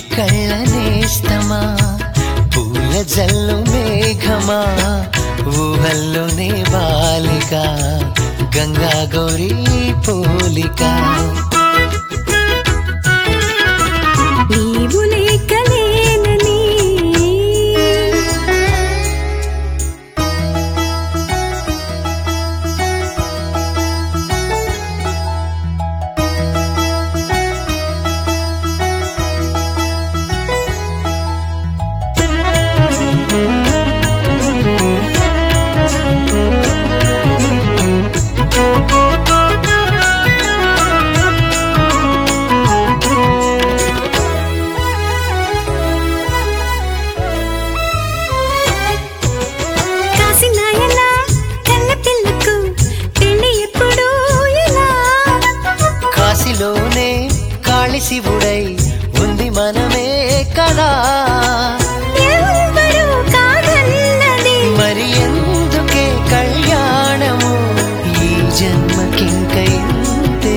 కళ్ళ నేస్తమా పూల జల్లు మేఘమా ఊహల్లోనే బాలిక గంగా గౌరీ పోలిక నీవు లేకలేనని కాసినాయనా కన్న పిల్లకు పెళ్లి ఎప్పుడు ఇలా కాశీలోనే కాళి శివుడై ఉంది మనమే కదా ఎవ్వరూ కాదన్నది మరి ఎందుకే కళ్యాణము ఈ జన్మకింక ఇంతే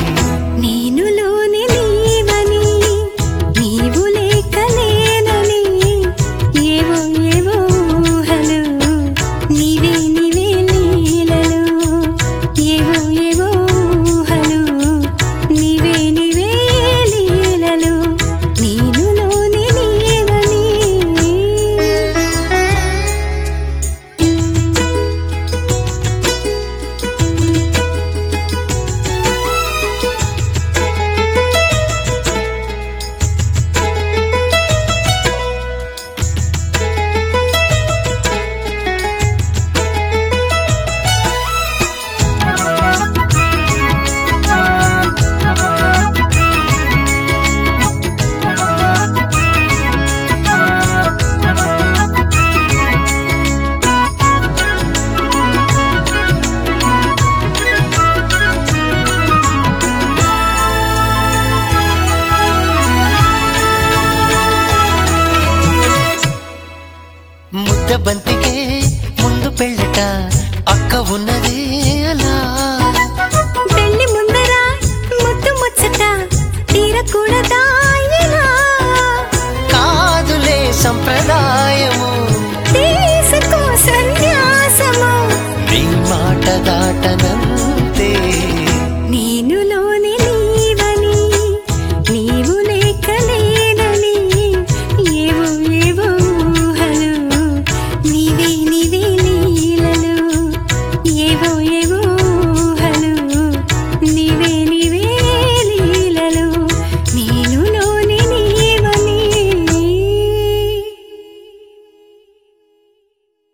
నేనులోని నీవని నీవు లేకలేనని ఏవో ఏవో ఊహలు నీవే నీవే లీలలు ఏవో ఏవో ఊహలు నీవే నీవే లీలలు నేనులోని నీవని ముద్దబంతి